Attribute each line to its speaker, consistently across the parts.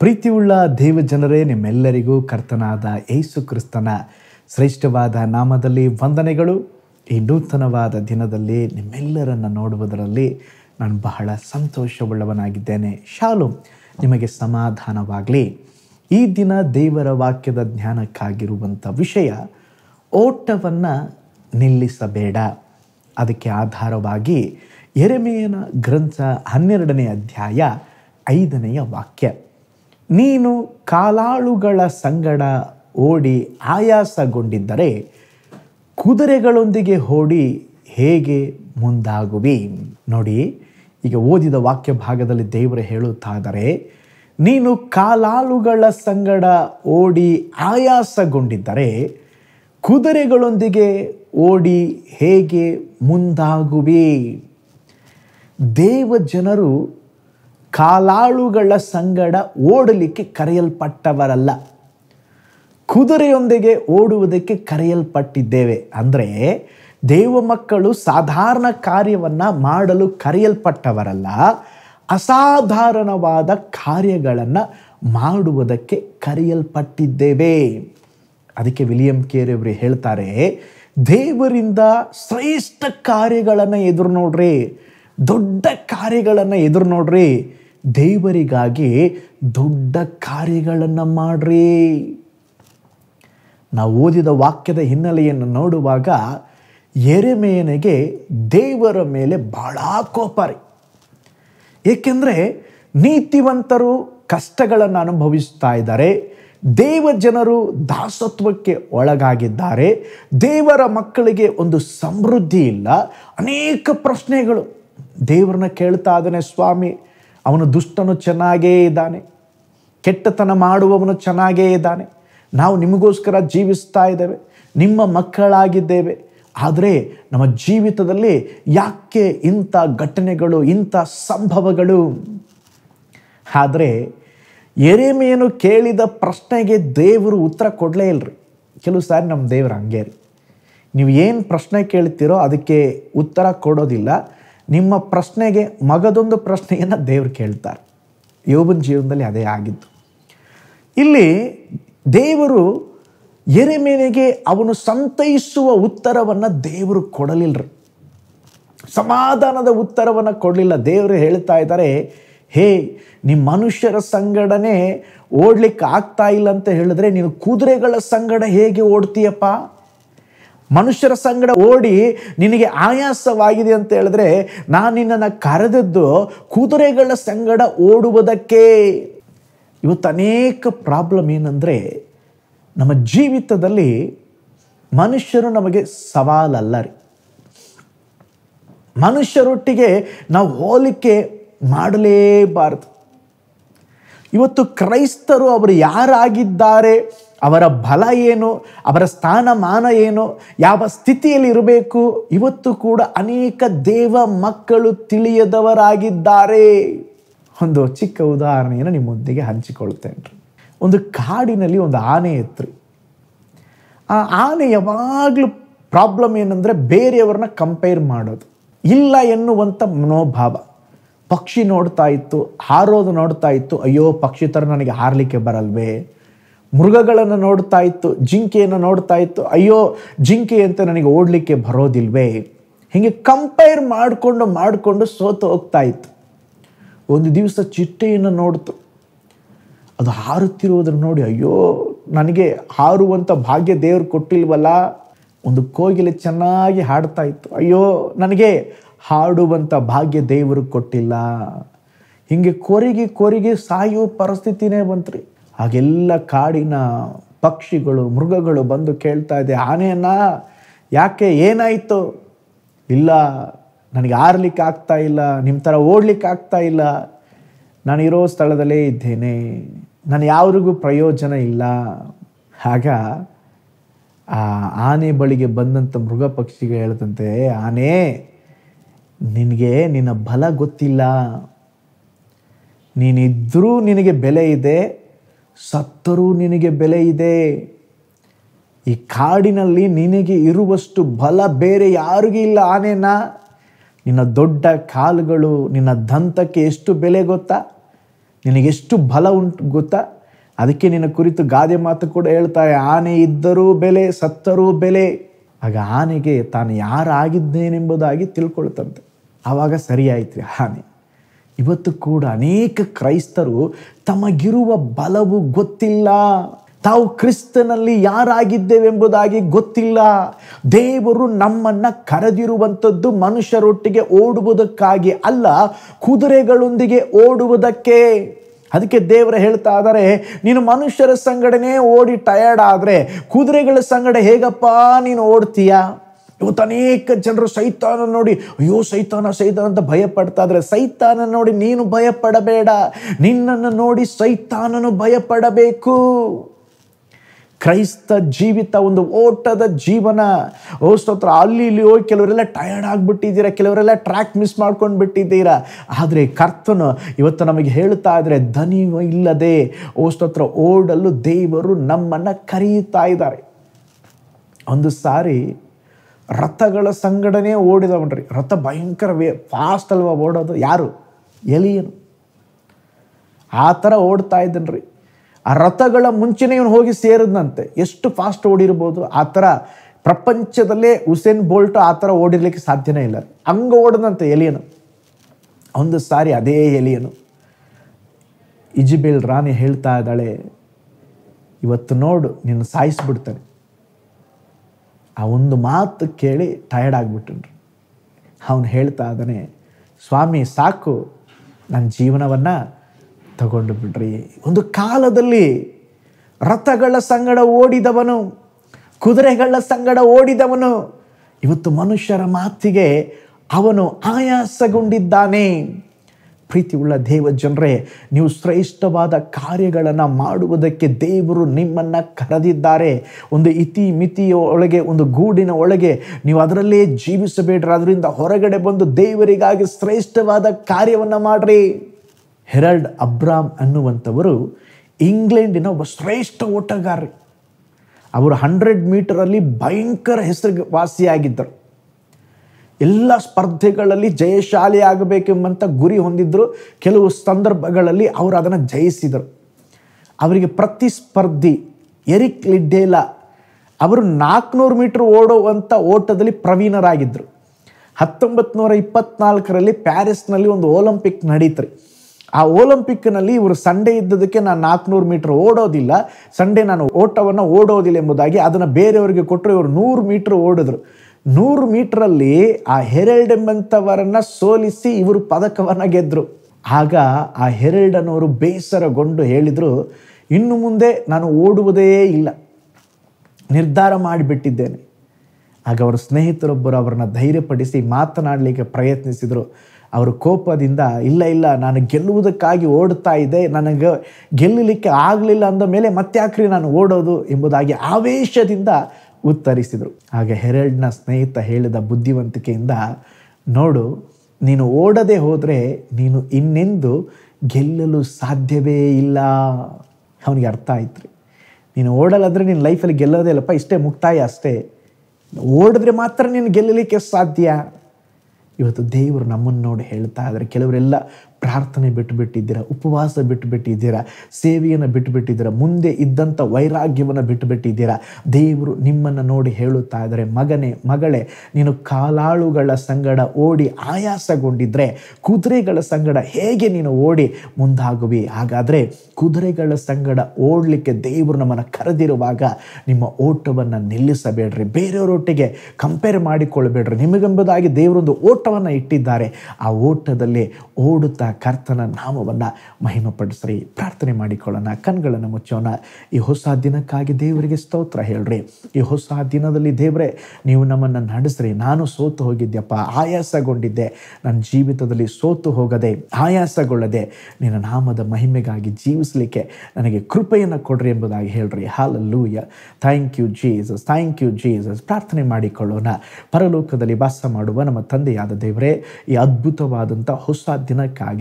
Speaker 1: ಪ್ರೀತಿಯುಳ್ಳ ದೇವ ಜನರೇ ನಿಮ್ಮೆಲ್ಲರಿಗೂ ಕರ್ತನಾದ ಯೇಸು ಕ್ರಿಸ್ತನ ಶ್ರೇಷ್ಠವಾದ ನಾಮದಲ್ಲಿ ವಂದನೆಗಳು ಈ ನೂತನವಾದ ದಿನದಲ್ಲಿ ನಿಮ್ಮೆಲ್ಲರನ್ನು ನೋಡುವುದರಲ್ಲಿ ನಾನು ಬಹಳ ಸಂತೋಷವುಳ್ಳವನಾಗಿದ್ದೇನೆ ಶಾಲು ನಿಮಗೆ ಸಮಾಧಾನವಾಗಲಿ ಈ ದಿನ ದೇವರ ವಾಕ್ಯದ ಜ್ಞಾನಕ್ಕಾಗಿರುವಂಥ ವಿಷಯ ಓಟವನ್ನು ನಿಲ್ಲಿಸಬೇಡ ಅದಕ್ಕೆ ಆಧಾರವಾಗಿ ಎರೆಮೆಯನ ಗ್ರಂಥ ಹನ್ನೆರಡನೇ ಅಧ್ಯಾಯ ಐದನೆಯ ವಾಕ್ಯ ನೀನು ಕಾಲಾಳುಗಳ ಸಂಗಡ ಓಡಿ ಆಯಾಸಗೊಂಡಿದ್ದರೆ ಕುದುರೆಗಳೊಂದಿಗೆ ಓಡಿ ಹೇಗೆ ಮುಂದಾಗುವಿ ನೋಡಿ ಈಗ ಓದಿದ ವಾಕ್ಯ ಭಾಗದಲ್ಲಿ ದೇವರು ಹೇಳುತ್ತಾದರೆ ನೀನು ಕಾಲಾಳುಗಳ ಸಂಗಡ ಓಡಿ ಆಯಾಸಗೊಂಡಿದ್ದರೆ ಕುದುರೆಗಳೊಂದಿಗೆ ಓಡಿ ಹೇಗೆ ಮುಂದಾಗುವಿ ದೇವ ಜನರು ಕಾಲಾಳುಗಳ ಸಂಗಡ ಓಡಲಿಕ್ಕೆ ಕರೆಯಲ್ಪಟ್ಟವರಲ್ಲ ಕುದುರೆಯೊಂದಿಗೆ ಓಡುವುದಕ್ಕೆ ಕರೆಯಲ್ಪಟ್ಟಿದ್ದೇವೆ ಅಂದರೆ ದೇವ ಮಕ್ಕಳು ಸಾಧಾರಣ ಕಾರ್ಯವನ್ನು ಮಾಡಲು ಕರೆಯಲ್ಪಟ್ಟವರಲ್ಲ ಅಸಾಧಾರಣವಾದ ಕಾರ್ಯಗಳನ್ನು ಮಾಡುವುದಕ್ಕೆ ಕರೆಯಲ್ಪಟ್ಟಿದ್ದೇವೆ ಅದಕ್ಕೆ ವಿಲಿಯಂ ಕೇರಿ ಅವರು ಹೇಳ್ತಾರೆ ದೇವರಿಂದ ಶ್ರೇಷ್ಠ ಕಾರ್ಯಗಳನ್ನು ಎದುರು ನೋಡ್ರಿ ದೊಡ್ಡ ಕಾರ್ಯಗಳನ್ನು ಎದುರು ನೋಡ್ರಿ ದೇವರಿಗಾಗಿ ದೊಡ್ಡ ಕಾರ್ಯಗಳನ್ನು ಮಾಡ್ರಿ ನಾವು ಓದಿದ ವಾಕ್ಯದ ಹಿನ್ನೆಲೆಯನ್ನು ನೋಡುವಾಗ ಎರೆಮೇಯನಿಗೆ ದೇವರ ಮೇಲೆ ಬಹಳ ಕೋಪ ರೀ ಏಕೆಂದರೆ ನೀತಿವಂತರು ಕಷ್ಟಗಳನ್ನು ಅನುಭವಿಸ್ತಾ ಇದ್ದಾರೆ ದೇವ ಜನರು ದಾಸತ್ವಕ್ಕೆ ಒಳಗಾಗಿದ್ದಾರೆ ದೇವರ ಮಕ್ಕಳಿಗೆ ಒಂದು ಸಮೃದ್ಧಿ ಇಲ್ಲ ಅನೇಕ ಪ್ರಶ್ನೆಗಳು ದೇವರನ್ನ ಕೇಳ್ತಾ ಇದ್ದಾನೆ ಸ್ವಾಮಿ ಅವನು ದುಷ್ಟನು ಚೆನ್ನಾಗೇ ಇದ್ದಾನೆ ಕೆಟ್ಟತನ ಮಾಡುವವನು ಚೆನ್ನಾಗೇ ಇದ್ದಾನೆ ನಾವು ನಿಮಗೋಸ್ಕರ ಜೀವಿಸ್ತಾ ಇದ್ದೇವೆ ನಿಮ್ಮ ಮಕ್ಕಳಾಗಿದ್ದೇವೆ ಆದರೆ ನಮ್ಮ ಜೀವಿತದಲ್ಲಿ ಯಾಕೆ ಇಂಥ ಘಟನೆಗಳು ಇಂಥ ಸಂಭವಗಳು ಆದರೆ ಎರೆಮೇನು ಕೇಳಿದ ಪ್ರಶ್ನೆಗೆ ದೇವರು ಉತ್ತರ ಕೊಡಲೇ ಇಲ್ಲರಿ ಕೆಲವು ಸಾರಿ ನಮ್ಮ ದೇವರು ಹಂಗೆ ರೀ ನೀವು ಏನು ಪ್ರಶ್ನೆ ಕೇಳ್ತೀರೋ ಅದಕ್ಕೆ ಉತ್ತರ ಕೊಡೋದಿಲ್ಲ ನಿಮ್ಮ ಪ್ರಶ್ನೆಗೆ ಮಗದೊಂದು ಪ್ರಶ್ನೆಯನ್ನು ದೇವರು ಕೇಳ್ತಾರೆ ಯೋಬನ ಜೀವನದಲ್ಲಿ ಅದೇ ಆಗಿದ್ದು ಇಲ್ಲಿ ದೇವರು ಎರೆಮೇನೆಗೆ ಅವನು ಸಂತೈಸುವ ಉತ್ತರವನ್ನು ದೇವರು ಕೊಡಲಿಲ್ಲರಿ ಸಮಾಧಾನದ ಉತ್ತರವನ್ನು ಕೊಡಲಿಲ್ಲ ದೇವರು ಹೇಳ್ತಾ ಇದ್ದಾರೆ ಹೇ ನಿಮ್ಮ ಮನುಷ್ಯರ ಸಂಗಡನೆ ಓಡ್ಲಿಕ್ಕೆ ಆಗ್ತಾ ಇಲ್ಲ ಅಂತ ಹೇಳಿದ್ರೆ ನೀನು ಕುದುರೆಗಳ ಸಂಗಡ ಹೇಗೆ ಓಡ್ತೀಯಪ್ಪ ಮನುಷ್ಯರ ಸಂಗಡ ಓಡಿ ನಿನಗೆ ಆಯಾಸವಾಗಿದೆ ಅಂತ ಹೇಳಿದ್ರೆ ನಾನು ನಿನ್ನನ್ನು ಕರೆದದ್ದು ಕುದುರೆಗಳ ಸಂಗಡ ಓಡುವುದಕ್ಕೆ ಇವತ್ತು ಅನೇಕ ಪ್ರಾಬ್ಲಮ್ ಏನಂದರೆ ನಮ್ಮ ಜೀವಿತದಲ್ಲಿ ಮನುಷ್ಯರು ನಮಗೆ ಸವಾಲಲ್ಲ ರೀ ಮನುಷ್ಯರೊಟ್ಟಿಗೆ ನಾವು ಹೋಲಿಕೆ ಮಾಡಲೇಬಾರದು ಇವತ್ತು ಕ್ರೈಸ್ತರು ಅವರು ಯಾರಾಗಿದ್ದಾರೆ ಅವರ ಬಲ ಏನು ಅವರ ಸ್ಥಾನಮಾನ ಏನು ಯಾವ ಸ್ಥಿತಿಯಲ್ಲಿ ಇರಬೇಕು ಇವತ್ತು ಕೂಡ ಅನೇಕ ದೇವ ಮಕ್ಕಳು ತಿಳಿಯದವರಾಗಿದ್ದಾರೆ ಒಂದು ಚಿಕ್ಕ ಉದಾಹರಣೆಯನ್ನು ನಿಮ್ಮೊಂದಿಗೆ ಹಂಚಿಕೊಳ್ತೇನೆ ಒಂದು ಕಾಡಿನಲ್ಲಿ ಒಂದು ಆನೆ ಇತ್ತು ಆ ಆನೆ ಯಾವಾಗಲೂ ಪ್ರಾಬ್ಲಮ್ ಏನಂದರೆ ಬೇರೆಯವ್ರನ್ನ ಕಂಪೇರ್ ಮಾಡೋದು ಇಲ್ಲ ಎನ್ನುವಂಥ ಮನೋಭಾವ ಪಕ್ಷಿ ನೋಡ್ತಾ ಇತ್ತು ಹಾರೋದು ನೋಡ್ತಾ ಇತ್ತು ಅಯ್ಯೋ ಪಕ್ಷಿ ಥರ ನನಗೆ ಹಾರಲಿಕ್ಕೆ ಬರಲ್ವೇ ಮೃಗಗಳನ್ನು ನೋಡ್ತಾ ಇತ್ತು ಜಿಂಕೆಯನ್ನು ನೋಡ್ತಾ ಇತ್ತು ಅಯ್ಯೋ ಜಿಂಕೆ ಅಂತ ನನಗೆ ಓಡಲಿಕ್ಕೆ ಬರೋದಿಲ್ವೇ ಹೀಗೆ ಕಂಪೇರ್ ಮಾಡಿಕೊಂಡು ಮಾಡಿಕೊಂಡು ಸೋತು ಹೋಗ್ತಾ ಇತ್ತು ಒಂದು ದಿವಸ ಚಿಟ್ಟೆಯನ್ನು ನೋಡ್ತು ಅದು ಹಾರುತ್ತಿರುವುದನ್ನು ನೋಡಿ ಅಯ್ಯೋ ನನಗೆ ಹಾರುವಂಥ ಭಾಗ್ಯ ದೇವರು ಕೊಟ್ಟಿಲ್ವಲ್ಲ ಒಂದು ಕೋಗಿಲೆ ಚೆನ್ನಾಗಿ ಹಾಡ್ತಾ ಇತ್ತು ಅಯ್ಯೋ ನನಗೆ ಹಾಡುವಂಥ ಭಾಗ್ಯ ದೇವರು ಕೊಟ್ಟಿಲ್ಲ ಹೀಗೆ ಕೊರಿಗೆ ಕೊರಿಗೆ ಸಾಯುವ ಪರಿಸ್ಥಿತಿನೇ ಬಂತ್ರಿ ಹಾಗೆಲ್ಲ ಕಾಡಿನ ಪಕ್ಷಿಗಳು ಮೃಗಗಳು ಬಂದು ಕೇಳ್ತಾ ಇದೆ ಆನೆಯನ್ನ ಯಾಕೆ ಏನಾಯಿತು ಇಲ್ಲ ನನಗೆ ಆರ್ಲಿಕ್ಕೆ ಆಗ್ತಾ ಇಲ್ಲ ನಿಮ್ಮ ಥರ ಓಡ್ಲಿಕ್ಕೆ ಆಗ್ತಾ ಇಲ್ಲ ನಾನು ಇರೋ ಸ್ಥಳದಲ್ಲೇ ಇದ್ದೇನೆ ನಾನು ಯಾವ್ರಿಗೂ ಪ್ರಯೋಜನ ಇಲ್ಲ ಆಗ ಆ ಆನೆ ಬಳಿಗೆ ಬಂದಂಥ ಮೃಗ ಪಕ್ಷಿಗೆ ಹೇಳ್ತಂತೆ ಆನೆ ನಿನಗೆ ನಿನ್ನ ಬಲ ಗೊತ್ತಿಲ್ಲ ನೀನಿದ್ರೂ ನಿನಗೆ ಬೆಲೆ ಇದೆ ಸತ್ತರೂ ನಿನಗೆ ಬೆಲೆ ಇದೆ ಈ ಕಾಡಿನಲ್ಲಿ ನಿನಗೆ ಇರುವಷ್ಟು ಬಲ ಬೇರೆ ಯಾರಿಗೂ ಇಲ್ಲ ಆನೆನಾ ನಿನ್ನ ದೊಡ್ಡ ಕಾಲುಗಳು ನಿನ್ನ ದಂತಕ್ಕೆ ಎಷ್ಟು ಬೆಲೆ ಗೊತ್ತಾ ನಿನಗೆಷ್ಟು ಬಲ ಉಂಟು ಗೊತ್ತಾ ಅದಕ್ಕೆ ನಿನ್ನ ಕುರಿತು ಗಾದೆ ಮಾತು ಕೂಡ ಹೇಳ್ತಾರೆ ಆನೆ ಇದ್ದರೂ ಬೆಲೆ ಸತ್ತರೂ ಬೆಲೆ ಆಗ ಆನೆಗೆ ತಾನು ಯಾರಾಗಿದ್ದೇನೆಂಬುದಾಗಿ ತಿಳ್ಕೊಳ್ತಂತೆ ಆವಾಗ ಸರಿಯಾಯ್ತು ರೀ ಆನೆ ಇವತ್ತು ಕೂಡ ಅನೇಕ ಕ್ರೈಸ್ತರು ತಮಗಿರುವ ಬಲವು ಗೊತ್ತಿಲ್ಲ ತಾವು ಕ್ರಿಸ್ತನಲ್ಲಿ ಯಾರಾಗಿದ್ದೇವೆಂಬುದಾಗಿ ಗೊತ್ತಿಲ್ಲ ದೇವರು ನಮ್ಮನ್ನ ಕರೆದಿರುವಂಥದ್ದು ಮನುಷ್ಯರೊಟ್ಟಿಗೆ ಓಡುವುದಕ್ಕಾಗಿ ಅಲ್ಲ ಕುದುರೆಗಳೊಂದಿಗೆ ಓಡುವುದಕ್ಕೆ ಅದಕ್ಕೆ ದೇವರು ಹೇಳ್ತಾ ಇದ್ದಾರೆ ನೀನು ಮನುಷ್ಯರ ಸಂಗಡನೆ ಓಡಿ ಟಯರ್ಡ್ ಆದರೆ ಕುದುರೆಗಳ ಸಂಗಡ ಹೇಗಪ್ಪ ನೀನು ಓಡ್ತೀಯಾ ಇವತ್ತು ಅನೇಕ ಜನರು ಸೈತಾನ ನೋಡಿ ಅಯ್ಯೋ ಸೈತಾನ ಸೈತಾನ ಅಂತ ಭಯ ಪಡ್ತಾ ಇದ್ರೆ ಸೈತಾನ ನೋಡಿ ನೀನು ಭಯ ಪಡಬೇಡ ನಿನ್ನನ್ನು ನೋಡಿ ಸೈತಾನನು ಭಯ ಪಡಬೇಕು ಕ್ರೈಸ್ತ ಜೀವಿತ ಒಂದು ಓಟದ ಜೀವನ ಓ ಸ್ತೋತ್ರ ಅಲ್ಲಿ ಇಲ್ಲಿ ಹೋಗಿ ಕೆಲವರೆಲ್ಲ ಟಯರ್ಡ್ ಆಗಿಬಿಟ್ಟಿದ್ದೀರಾ ಕೆಲವರೆಲ್ಲ ಟ್ರ್ಯಾಕ್ ಮಿಸ್ ಮಾಡ್ಕೊಂಡು ಬಿಟ್ಟಿದ್ದೀರಾ ಆದರೆ ಕರ್ತನು ಇವತ್ತು ನಮಗೆ ಹೇಳ್ತಾ ಇದ್ರೆ ದನಿವ ಇಲ್ಲದೆ ಓ ಸ್ತೋತ್ರ ಓಡಲು ದೇವರು ನಮ್ಮನ್ನು ಕರೆಯುತ್ತಾ ಇದ್ದಾರೆ ಒಂದು ಸಾರಿ ರಥಗಳ ಸಂಗಡನೆ ಓಡಿದವನ್ರಿ ರಥ ಭಯಂಕರ ವೇ ಫಾಸ್ಟ್ ಅಲ್ವಾ ಓಡೋದು ಯಾರು ಎಲಿಯನು ಆ ಥರ ಓಡ್ತಾ ಇದ್ದನ್ರಿ ಆ ರಥಗಳ ಮುಂಚೆನೇ ಇವನು ಹೋಗಿ ಸೇರಿದ್ನಂತೆ ಎಷ್ಟು ಫಾಸ್ಟ್ ಓಡಿರ್ಬೋದು ಆ ಥರ ಪ್ರಪಂಚದಲ್ಲೇ ಉಸೇನ್ ಬೋಲ್ಟ್ ಆ ಥರ ಓಡಿರ್ಲಿಕ್ಕೆ ಸಾಧ್ಯನೇ ಇಲ್ಲ ಹಂಗೆ ಓಡದಂತೆ ಎಲಿಯನು ಒಂದು ಸಾರಿ ಅದೇ ಎಲಿಯನು ಇಜಿಬೇಲ್ ರಾಣಿ ಹೇಳ್ತಾ ಇದ್ದಾಳೆ ಇವತ್ತು ನೋಡು ನಿನ್ನ ಸಾಯಿಸ್ಬಿಡ್ತಾನೆ ಆ ಒಂದು ಮಾತು ಕೇಳಿ ಟಯರ್ಡ್ ಆಗಿಬಿಟ್ಟನ್ರಿ ಅವನು ಹೇಳ್ತಾ ಇದ್ದಾನೆ ಸ್ವಾಮಿ ಸಾಕು ನನ್ನ ಜೀವನವನ್ನು ತಗೊಂಡು ಬಿಡ್ರಿ ಒಂದು ಕಾಲದಲ್ಲಿ ರಥಗಳ ಸಂಗಡ ಓಡಿದವನು ಕುದುರೆಗಳ ಸಂಗಡ ಓಡಿದವನು ಇವತ್ತು ಮನುಷ್ಯರ ಮಾತಿಗೆ ಅವನು ಆಯಾಸಗೊಂಡಿದ್ದಾನೆ ಪ್ರೀತಿಯುಳ್ಳ ದೇವ ಜನರೇ ನೀವು ಶ್ರೇಷ್ಠವಾದ ಕಾರ್ಯಗಳನ್ನು ಮಾಡುವುದಕ್ಕೆ ದೇವರು ನಿಮ್ಮನ್ನು ಕರೆದಿದ್ದಾರೆ ಒಂದು ಇತಿ ಮಿತಿಯ ಒಳಗೆ ಒಂದು ಗೂಡಿನ ಒಳಗೆ ನೀವು ಅದರಲ್ಲೇ ಜೀವಿಸಬೇಡ್ರಿ ಅದರಿಂದ ಹೊರಗಡೆ ಬಂದು ದೇವರಿಗಾಗಿ ಶ್ರೇಷ್ಠವಾದ ಕಾರ್ಯವನ್ನು ಮಾಡ್ರಿ ಹೆರಲ್ಡ್ ಅಬ್ರಾಮ್ ಅನ್ನುವಂಥವರು ಇಂಗ್ಲೆಂಡಿನ ಒಬ್ಬ ಶ್ರೇಷ್ಠ ಓಟಗಾರರು ಅವರು ಹಂಡ್ರೆಡ್ ಮೀಟರಲ್ಲಿ ಭಯಂಕರ ಹೆಸರು ವಾಸಿಯಾಗಿದ್ದರು ಎಲ್ಲ ಸ್ಪರ್ಧೆಗಳಲ್ಲಿ ಜಯಶಾಲಿ ಆಗಬೇಕೆಂಬಂಥ ಗುರಿ ಹೊಂದಿದ್ದರು ಕೆಲವು ಸಂದರ್ಭಗಳಲ್ಲಿ ಅವರು ಅದನ್ನು ಜಯಿಸಿದರು ಅವರಿಗೆ ಪ್ರತಿಸ್ಪರ್ಧಿ ಎರಿಕ್ ಲಿಡ್ಡೇಲ ಅವರು ನಾಲ್ಕುನೂರು ಮೀಟರ್ ಓಡುವಂಥ ಓಟದಲ್ಲಿ ಪ್ರವೀಣರಾಗಿದ್ದರು ಹತ್ತೊಂಬತ್ತು ನೂರ ಇಪ್ಪತ್ನಾಲ್ಕರಲ್ಲಿ ಪ್ಯಾರಿಸ್ನಲ್ಲಿ ಒಂದು ಒಲಿಂಪಿಕ್ ನಡೀತ್ರಿ ಆ ಒಲಿಂಪಿಕ್ನಲ್ಲಿ ಇವರು ಸಂಡೇ ಇದ್ದದಕ್ಕೆ ನಾನು ನಾಲ್ಕುನೂರು ಮೀಟರ್ ಓಡೋದಿಲ್ಲ ಸಂಡೇ ನಾನು ಓಟವನ್ನು ಓಡೋದಿಲ್ಲ ಎಂಬುದಾಗಿ ಅದನ್ನು ಬೇರೆಯವರಿಗೆ ಕೊಟ್ಟರು ಇವರು ನೂರು ಮೀಟರ್ ಓಡಿದ್ರು ನೂರು ಮೀಟ್ರಲ್ಲಿ ಆ ಹೆರಲ್ಡ್ ಎಂಬಂಥವರನ್ನು ಸೋಲಿಸಿ ಇವರು ಪದಕವನ್ನು ಗೆದ್ದರು ಆಗ ಆ ಹೆರಲ್ಡನವರು ಬೇಸರಗೊಂಡು ಹೇಳಿದರು ಇನ್ನು ಮುಂದೆ ನಾನು ಓಡುವುದೇ ಇಲ್ಲ ನಿರ್ಧಾರ ಮಾಡಿಬಿಟ್ಟಿದ್ದೇನೆ ಆಗ ಅವರ ಸ್ನೇಹಿತರೊಬ್ಬರು ಅವರನ್ನು ಧೈರ್ಯಪಡಿಸಿ ಮಾತನಾಡಲಿಕ್ಕೆ ಪ್ರಯತ್ನಿಸಿದರು ಅವರು ಕೋಪದಿಂದ ಇಲ್ಲ ಇಲ್ಲ ನಾನು ಗೆಲ್ಲುವುದಕ್ಕಾಗಿ ಓಡ್ತಾ ಇದ್ದೆ ನನಗೆ ಗೆಲ್ಲಲಿಕ್ಕೆ ಆಗಲಿಲ್ಲ ಅಂದ ಮೇಲೆ ಮತ್ತ್ಯಾಕ್ರಿ ನಾನು ಓಡೋದು ಎಂಬುದಾಗಿ ಆವೇಶದಿಂದ ಉತ್ತರಿಸಿದರು ಆಗ ಹೆರಲ್ಡ್ನ ಸ್ನೇಹಿತ ಹೇಳಿದ ಬುದ್ಧಿವಂತಿಕೆಯಿಂದ ನೋಡು ನೀನು ಓಡದೆ ಹೋದರೆ ನೀನು ಇನ್ನೆಂದು ಗೆಲ್ಲಲು ಸಾಧ್ಯವೇ ಇಲ್ಲ ಅವನಿಗೆ ಅರ್ಥ ಆಯ್ತು ರೀ ನೀನು ಓಡಲಾದ್ರೆ ನಿನ್ನ ಲೈಫಲ್ಲಿ ಗೆಲ್ಲೋದೇ ಇಲ್ಲಪ್ಪ ಇಷ್ಟೇ ಮುಕ್ತಾಯ ಅಷ್ಟೇ ಓಡಿದ್ರೆ ಮಾತ್ರ ನೀನು ಗೆಲ್ಲಲಿಕ್ಕೆ ಸಾಧ್ಯ ಇವತ್ತು ದೇವರು ನಮ್ಮನ್ನು ನೋಡಿ ಹೇಳ್ತಾ ಇದ್ದಾರೆ ಕೆಲವರೆಲ್ಲ ಪ್ರಾರ್ಥನೆ ಬಿಟ್ಟು ಬಿಟ್ಟಿದ್ದೀರಾ ಉಪವಾಸ ಬಿಟ್ಟು ಬಿಟ್ಟಿದ್ದೀರಾ ಸೇವೆಯನ್ನು ಬಿಟ್ಟು ಬಿಟ್ಟಿದ್ದೀರಾ ಮುಂದೆ ಇದ್ದಂಥ ವೈರಾಗ್ಯವನ್ನು ಬಿಟ್ಟು ಬಿಟ್ಟಿದ್ದೀರಾ ದೇವರು ನಿಮ್ಮನ್ನು ನೋಡಿ ಹೇಳುತ್ತಾ ಇದ್ದಾರೆ ಮಗನೇ ಮಗಳೇ ನೀನು ಕಾಲಾಳುಗಳ ಸಂಗಡ ಓಡಿ ಆಯಾಸಗೊಂಡಿದ್ರೆ ಕುದುರೆಗಳ ಸಂಗಡ ಹೇಗೆ ನೀನು ಓಡಿ ಮುಂದಾಗುವಿ ಹಾಗಾದರೆ ಕುದುರೆಗಳ ಸಂಗಡ ಓಡಲಿಕ್ಕೆ ದೇವರು ನಮ್ಮನ್ನು ಕರೆದಿರುವಾಗ ನಿಮ್ಮ ಓಟವನ್ನು ನಿಲ್ಲಿಸಬೇಡ್ರಿ ಬೇರೆಯವರೊಟ್ಟಿಗೆ ಕಂಪೇರ್ ಮಾಡಿಕೊಳ್ಬೇಡ್ರಿ ನಿಮಗೆಂಬುದಾಗಿ ದೇವರೊಂದು ಓಟವನ್ನು ಇಟ್ಟಿದ್ದಾರೆ ಆ ಓಟದಲ್ಲಿ ಓಡುತ್ತಾ ಕರ್ತನ ನಾಮವನ್ನು ಮಹಿಮಪಡಿಸ್ರಿ ಪ್ರಾರ್ಥನೆ ಮಾಡಿಕೊಳ್ಳೋಣ ಕಣ್ಗಳನ್ನು ಮುಚ್ಚೋಣ ಈ ಹೊಸ ದಿನಕ್ಕಾಗಿ ದೇವರಿಗೆ ಸ್ತೋತ್ರ ಹೇಳ್ರಿ ಈ ಹೊಸ ದಿನದಲ್ಲಿ ದೇವರೇ ನೀವು ನಮ್ಮನ್ನು ನಡೆಸ್ರಿ ನಾನು ಸೋತು ಹೋಗಿದ್ಯಪ್ಪ ಆಯಾಸಗೊಂಡಿದ್ದೆ ನನ್ನ ಜೀವಿತದಲ್ಲಿ ಸೋತು ಹೋಗದೆ ಆಯಾಸಗೊಳ್ಳದೆ ನಿನ್ನ ನಾಮದ ಮಹಿಮೆಗಾಗಿ ಜೀವಿಸಲಿಕ್ಕೆ ನನಗೆ ಕೃಪೆಯನ್ನು ಕೊಡ್ರಿ ಎಂಬುದಾಗಿ ಹೇಳ್ರಿ hallelujah thank you Jesus thank you Jesus ಪ್ರಾರ್ಥನೆ ಮಾಡಿಕೊಳ್ಳೋಣ ಪರಲೋಕದಲ್ಲಿ ವಾಸ ಮಾಡುವ ನಮ್ಮ ತಂದೆಯಾದ ದೇವರೇ ಈ ಅದ್ಭುತವಾದಂಥ ಹೊಸ ದಿನಕ್ಕಾಗಿ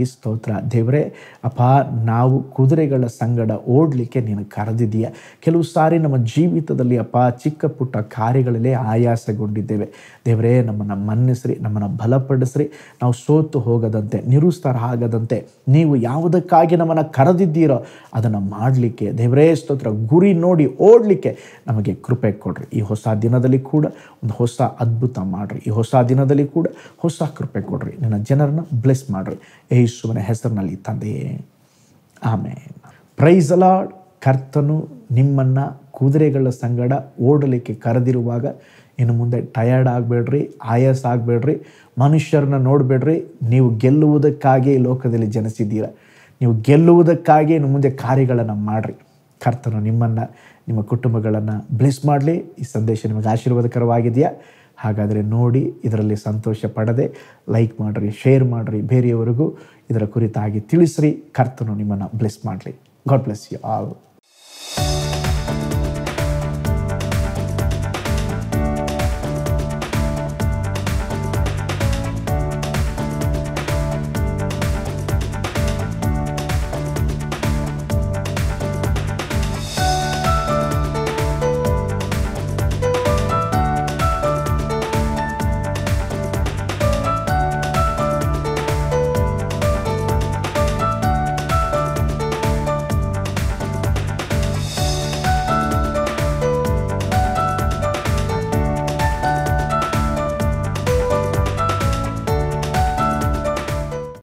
Speaker 1: ಅದಕ್ಕಾಗಿ ಸ್ತೋತ್ರ ದೇವರೇ ಅಪ್ಪ ನಾವು ಕುದುರೆಗಳ ಸಂಗಡ ಓಡಲಿಕ್ಕೆ ನೀನು ಕರೆದಿದೀಯ ಕೆಲವು ಸಾರಿ ನಮ್ಮ ಜೀವಿತದಲ್ಲಿ ಅಪ್ಪ ಚಿಕ್ಕ ಪುಟ್ಟ ಕಾರ್ಯಗಳಲ್ಲೇ ಆಯಾಸಗೊಂಡಿದ್ದೇವೆ ದೇವರೇ ನಮ್ಮನ್ನು ಮನ್ನಿಸ್ರಿ ನಮ್ಮನ್ನು ಬಲಪಡಿಸ್ರಿ ನಾವು ಸೋತು ಹೋಗದಂತೆ ನಿರುಸ್ತರ ಆಗದಂತೆ ನೀವು ಯಾವುದಕ್ಕಾಗಿ ನಮ್ಮನ್ನು ಕರೆದಿದ್ದೀರೋ ಅದನ್ನು ಮಾಡಲಿಕ್ಕೆ ದೇವರೇ ಸ್ತೋತ್ರ ಗುರಿ ನೋಡಿ ಓಡಲಿಕ್ಕೆ ನಮಗೆ ಕೃಪೆ ಕೊಡ್ರಿ ಈ ಹೊಸ ದಿನದಲ್ಲಿ ಕೂಡ ಒಂದು ಹೊಸ ಅದ್ಭುತ ಮಾಡಿರಿ ಈ ಹೊಸ ದಿನದಲ್ಲಿ ಕೂಡ ಹೊಸ ಕೃಪೆ ಕೊಡ್ರಿ ನನ್ನ ಜನರನ್ನ ಬ್ಲೆಸ್ ಮಾಡಿರಿ ಯೇಸುವಿನ ಹೆಸರಿನಲ್ಲಿ ತಂದೆಯೇ ಆಮೇಲೆ ಪ್ರೈಸ್ ಅಲಾಡ್ ಕರ್ತನು ನಿಮ್ಮನ್ನು ಕುದುರೆಗಳ ಸಂಗಡ ಓಡಲಿಕ್ಕೆ ಕರೆದಿರುವಾಗ ಇನ್ನು ಮುಂದೆ ಟಯರ್ಡ್ ಆಗಬೇಡ್ರಿ ಆಯಾಸ ಆಗಬೇಡ್ರಿ ಮನುಷ್ಯರನ್ನ ನೋಡಬೇಡ್ರಿ ನೀವು ಗೆಲ್ಲುವುದಕ್ಕಾಗಿ ಈ ಲೋಕದಲ್ಲಿ ಜನಿಸಿದ್ದೀರ ನೀವು ಗೆಲ್ಲುವುದಕ್ಕಾಗಿ ಇನ್ನು ಮುಂದೆ ಕಾರ್ಯಗಳನ್ನು ಮಾಡಿರಿ ಕರ್ತನು ನಿಮ್ಮನ್ನು ನಿಮ್ಮ ಕುಟುಂಬಗಳನ್ನು ಬ್ಲೆಸ್ ಮಾಡಲಿ ಈ ಸಂದೇಶ ನಿಮಗೆ ಆಶೀರ್ವಾದಕರವಾಗಿದೆಯಾ ಹಾಗಾದರೆ ನೋಡಿ ಇದರಲ್ಲಿ ಸಂತೋಷ ಪಡದೆ ಲೈಕ್ ಮಾಡಿರಿ ಶೇರ್ ಮಾಡಿರಿ ಬೇರೆಯವರಿಗೂ ಇದರ ಕುರಿತಾಗಿ ತಿಳಿಸ್ರಿ ಕರ್ತನು ನಿಮ್ಮನ್ನು ಬ್ಲೆಸ್ ಮಾಡಲಿ ಗಾಡ್ ಬ್ಲೆಸ್ ಯು ಆಲ್